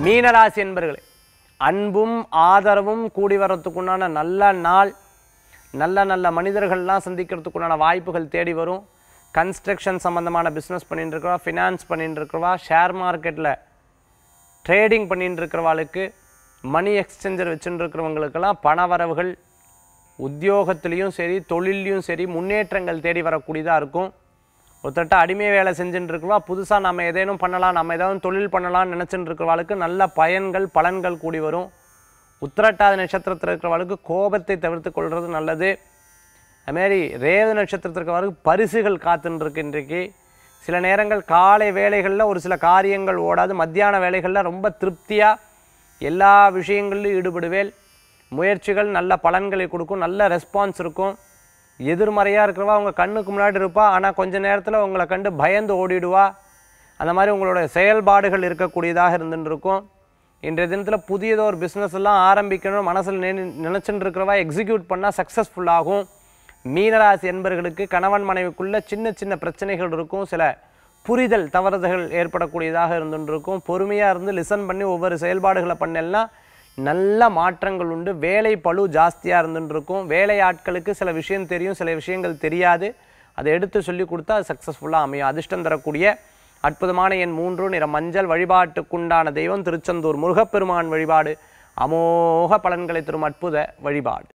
மீனராசி என்பர்களே அன்பும் ஆதரவும் கூடி வரத்துக்குண்டான நல்ல நாள் நல்ல நல்ல மனிதர்கள்லாம் சந்திக்கிறதுக்குண்டான வாய்ப்புகள் தேடி வரும் கன்ஸ்ட்ரக்ஷன் சம்மந்தமான பிஸ்னஸ் பண்ணிட்டு இருக்கிறவா ஃபினான்ஸ் பண்ணிட்டு இருக்கிறவா ஷேர் மார்க்கெட்டில் ட்ரேடிங் பண்ணிட்டு இருக்கிறவாளுக்கு மணி எக்ஸ்சேஞ்சர் வச்சுட்டு இருக்கிறவங்களுக்கெல்லாம் பண வரவுகள் உத்தியோகத்துலேயும் சரி தொழில்லையும் சரி முன்னேற்றங்கள் தேடி வரக்கூடியதாக இருக்கும் ஒருத்தட்ட அடிமை வேலை செஞ்சுட்டு இருக்கிறவா புதுசாக நம்ம ஏதேனும் பண்ணலாம் நம்ம ஏதாவது தொழில் பண்ணலாம்னு நினச்சிட்டு இருக்கிறவாளுக்கு நல்ல பயன்கள் பலன்கள் கூடி வரும் உத்திரட்டாத நட்சத்திரத்தில் இருக்கிறவாளுக்கு கோபத்தை தவிர்த்து கொள்வது நல்லது அதுமாரி ரேவ நட்சத்திரத்தில் இருக்கிறவருக்கு பரிசுகள் காத்துன்னு இருக்கு இன்றைக்கு சில நேரங்கள் காலை வேலைகளில் ஒரு சில காரியங்கள் ஓடாது மத்தியான வேலைகளில் ரொம்ப திருப்தியாக எல்லா விஷயங்களிலும் ஈடுபடுவேல் முயற்சிகள் நல்ல பலன்களை கொடுக்கும் நல்ல ரெஸ்பான்ஸ் இருக்கும் எதிர்மறையாக இருக்கிறவா அவங்க கண்ணுக்கு முன்னாடி இருப்பா ஆனால் கொஞ்ச நேரத்தில் உங்களை கண்டு பயந்து ஓடிடுவா அந்த மாதிரி உங்களோட செயல்பாடுகள் இருக்கக்கூடியதாக இருந்துட்டு இருக்கும் இன்றைய தினத்தில் புதியதொரு பிஸ்னஸ் எல்லாம் ஆரம்பிக்கணும் மனசில் நினை நினச்சிட்டு இருக்கிறவா எக்ஸிக்யூட் பண்ணால் சக்ஸஸ்ஃபுல் ஆகும் மீனராசி என்பர்களுக்கு கணவன் மனைவிக்குள்ள சின்ன சின்ன பிரச்சனைகள் இருக்கும் சில புரிதல் தவறுதல்கள் ஏற்படக்கூடியதாக இருந்துட்டு இருக்கும் பொறுமையாக இருந்து லிசன் பண்ணி ஒவ்வொரு செயல்பாடுகளை பண்ணலன்னா நல்ல மாற்றங்கள் உண்டு வேலை பளு ஜாஸ்தியாக இருந்துட்டு இருக்கும் வேலை ஆட்களுக்கு சில விஷயம் தெரியும் சில விஷயங்கள் தெரியாது அதை எடுத்து சொல்லி கொடுத்தா அது சக்ஸஸ்ஃபுல்லாக அமையும் அதிர்ஷ்டம் தரக்கூடிய அற்புதமான எண் மூன்று நிற மஞ்சள் வழிபாட்டுக்குண்டான தெய்வம் திருச்செந்தூர் முருகப்பெருமான் வழிபாடு அமோக பலன்களை தரும் அற்புத வழிபாடு